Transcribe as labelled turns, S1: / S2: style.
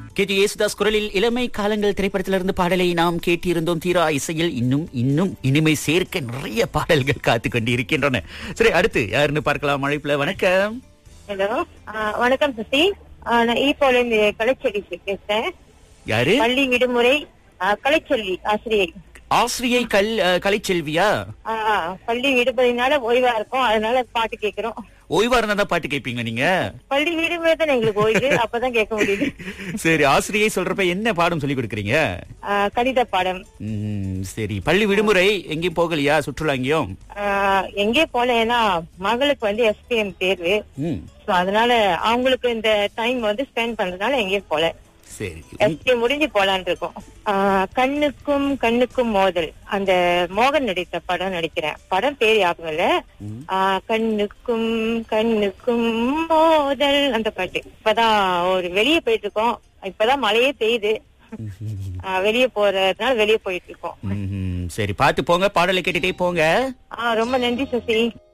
S1: K G Yesudas குரலில் இளமை காலங்கள் திரைப்படத்திலிருந்து பாடலை நாம் கேட்டிருந்தோம் தீரா இசையில் இன்னும் இன்னும் இனிமை சேர்க்க நிறைய பாடல்கள் காத்து கொண்டு இருக்கின்றன சரி அடுத்து யாருன்னு பார்க்கலாம் அழைப்புல வணக்கம்
S2: ஹலோ வணக்கம் சசி ஆ, நான் ஈப்போல இருந்து கலைச்செல்வி பேசுறேன்
S1: யாரு
S2: பள்ளி விடுமுறை ஆ, கலைச்செல்வி ஆசிரியை
S1: ஆசிரியை கல் அஹ், கலைச்செல்வியா
S2: ஆ, ஆ, பள்ளி விடுமுறைனால ஓய்வா இருக்கும் அதனால பாட்டு கேக்குறோம்
S1: ஓய்வா இருந்தா தான் பாட்டு கேட்பீங்க நீங்க
S2: பள்ளி விடுமுறை தான் எங்களுக்கு ஓய்வு அப்பதான் கேட்க முடியுது
S1: சரி ஆசிரியை சொல்றப்ப என்ன பாடம் சொல்லி கொடுக்குறீங்க
S2: ஆ, கணித பாடம்
S1: ம், சரி பள்ளி விடுமுறை எங்கேயும் போகலையா சுற்றுலா எங்கேயும்
S2: ஆ, எங்கே போல ஏன்னா மகளுக்கு வந்து எஸ்பிஎம் தேர்வு
S1: ம்,
S2: So, அதனால அவங்களுக்கு இந்த டைம் வந்து ஸ்பெண்ட் பண்றதுனால எங்கேயும் போல
S1: சரி
S2: எஸ்பிஎம் முடிஞ்சு போலான்னு இருக்கோம் ஆ, கண்ணுக்கும் கண்ணுக்கும் மோதல் அந்த மோகன் நடித்த படம் நடிக்கிறேன் படம் பேர் ஞாபகம் இல்ல ஆ, கண்ணுக்கும் கண்ணுக்கும் மோதல் அந்த பாட்டு இப்பதான் ஒரு வெளியே போயிட்டு இருக்கோம் இப்பதான் மழையே பெய்யுது ஆ, வெளியே போறதுனால வெளியே போயிட்டு இருக்கோம்
S1: ம்ஹும். சரி பாட்டு போங்க பாடலை கேட்டுட்டே போங்க
S2: ஆ, ரொம்ப நன்றி சசி